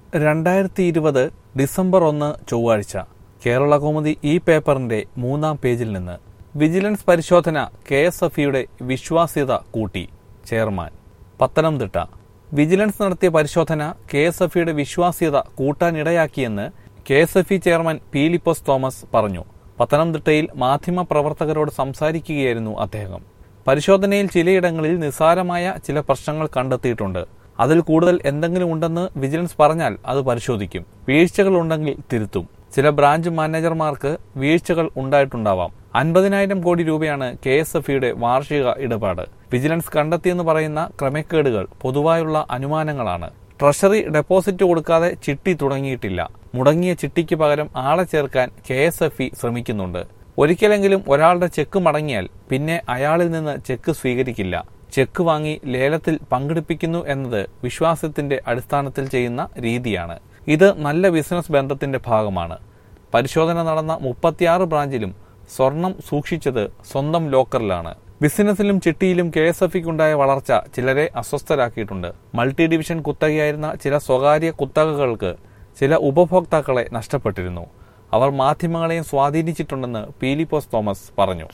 രണ്ടായിരത്തി ഇരുപത് ഡിസംബർ ഒന്ന് ചൊവ്വാഴ്ച കേരള കൗമുദി ഈ പേപ്പറിന്റെ മൂന്നാം പേജിൽ നിന്ന് വിജിലൻസ് പരിശോധന കെ എസ് എഫ് ഇയുടെ വിശ്വാസ്യത കൂട്ടി ചെയർമാൻ പത്തനംതിട്ട വിജിലൻസ് നടത്തിയ പരിശോധന കെ എസ് എഫ് ഇയുടെ വിശ്വാസ്യത കൂട്ടാനിടയാക്കിയെന്ന് K S F E chairman Philipose Thomas പറഞ്ഞു പത്തനംതിട്ടയിൽ മാധ്യമ പ്രവർത്തകരോട് സംസാരിക്കുകയായിരുന്നു അദ്ദേഹം പരിശോധനയിൽ ചിലയിടങ്ങളിൽ നിസ്സാരമായ ചില പ്രശ്നങ്ങൾ കണ്ടെത്തിയിട്ടുണ്ട് അതിൽ കൂടുതൽ എന്തെങ്കിലും ഉണ്ടെന്ന് വിജിലൻസ് പറഞ്ഞാൽ അത് പരിശോധിക്കും വീഴ്ചകൾ ഉണ്ടെങ്കിൽ തിരുത്തും ചില ബ്രാഞ്ച് മാനേജർമാർക്ക് വീഴ്ചകൾ ഉണ്ടായിട്ടുണ്ടാവാം അൻപതിനായിരം കോടി രൂപയാണ് കെ എസ് എഫ് ഇയുടെ വാർഷിക ഇടപാട് വിജിലൻസ് കണ്ടെത്തിയെന്ന് പറയുന്ന ക്രമക്കേടുകൾ പൊതുവായുള്ള അനുമാനങ്ങളാണ് ട്രഷറി ഡെപ്പോസിറ്റ് കൊടുക്കാതെ ചിട്ടി തുടങ്ങിയിട്ടില്ല മുടങ്ങിയ ചിട്ടിക്ക് പകരം ആളെ ചേർക്കാൻ കെ എസ് എഫ് ഇ ശ്രമിക്കുന്നുണ്ട് ഒരിക്കലെങ്കിലും ഒരാളുടെ ചെക്ക് മടങ്ങിയാൽ പിന്നെ അയാളിൽ നിന്ന് ചെക്ക് സ്വീകരിക്കില്ല ചെക്ക് വാങ്ങി ലേലത്തിൽ പങ്കെടുപ്പിക്കുന്നു എന്നത് വിശ്വാസത്തിന്റെ അടിസ്ഥാനത്തിൽ ചെയ്യുന്ന രീതിയാണ് ഇത് നല്ല ബിസിനസ് ബന്ധത്തിന്റെ ഭാഗമാണ് പരിശോധന നടന്ന മുപ്പത്തിയാറ് ബ്രാഞ്ചിലും സ്വർണം സൂക്ഷിച്ചത് സ്വന്തം ലോക്കറിലാണ് ബിസിനസ്സിലും ചിട്ടിയിലും കെ എസ് എഫ് ഉണ്ടായ വളർച്ച ചിലരെ അസ്വസ്ഥരാക്കിയിട്ടുണ്ട് മൾട്ടി ഡിവിഷൻ കുത്തകയായിരുന്ന ചില സ്വകാര്യ കുത്തകകൾക്ക് ചില ഉപഭോക്താക്കളെ നഷ്ടപ്പെട്ടിരുന്നു അവർ മാധ്യമങ്ങളെയും സ്വാധീനിച്ചിട്ടുണ്ടെന്ന് പീലിപ്പോസ് തോമസ് പറഞ്ഞു